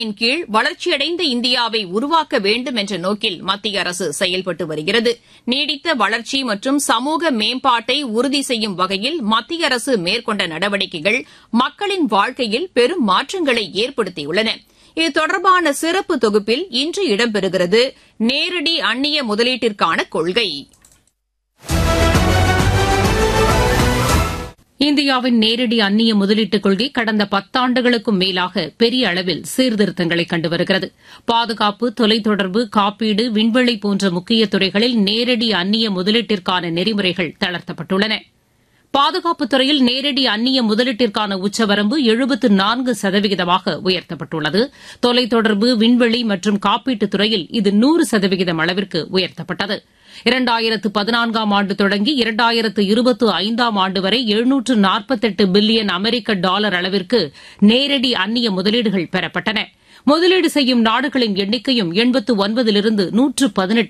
இன் கீழ் வளர்ச்சியடைந்த இந்தியாவை உருவாக்க வேண்டும் என்ற நோக்கில் மத்திய அரசு செயல்பட்டு வருகிறது நீடித்த வளர்ச்சி மற்றும் சமூக மேம்பாட்டை உறுதி செய்யும் வகையில் மத்திய அரசு மேற்கொண்ட நடவடிக்கைகள் மக்களின் வாழ்க்கையில் பெரும் மாற்றங்களை ஏற்படுத்தியுள்ளன இது தொடர்பான சிறப்பு தொகுப்பில் இன்று இடம்பெறுகிறது நேரடி அந்நிய முதலீட்டிற்கான கொள்கை இந்தியாவின் நேரடி அந்நிய முதலீட்டுக் கொள்கை கடந்த பத்தாண்டுகளுக்கும் மேலாக பெரிய அளவில் சீர்திருத்தங்களை கண்டு வருகிறது பாதுகாப்பு தொலைத்தொடர்பு காப்பீடு விண்வெளி போன்ற முக்கிய துறைகளில் நேரடி அந்நிய முதலீட்டிற்கான நெறிமுறைகள் தளர்த்தப்பட்டுள்ளன பாதுகாப்புத் துறையில் நேரடி அந்நிய முதலீட்டிற்கான உச்சவரம்பு எழுபத்து நான்கு சதவிகிதமாக உயர்த்தப்பட்டுள்ளது தொலைத்தொடர்பு விண்வெளி மற்றும் காப்பீட்டுத் துறையில் இது நூறு சதவிகிதம் அளவிற்கு உயர்த்தப்பட்டது இரண்டாயிரத்து பதினான்காம் ஆண்டு தொடங்கி இரண்டாயிரத்து இருபத்து ஐந்தாம் ஆண்டு வரை எழுநூற்று நாற்பத்தெட்டு பில்லியன் அமெரிக்க டாலர் அளவிற்கு நேரடி அந்நிய முதலீடுகள் பெறப்பட்டன முதலீடு செய்யும் நாடுகளின் எண்ணிக்கையும் எண்பத்து ஒன்பதிலிருந்து நூற்று பதினெட்டு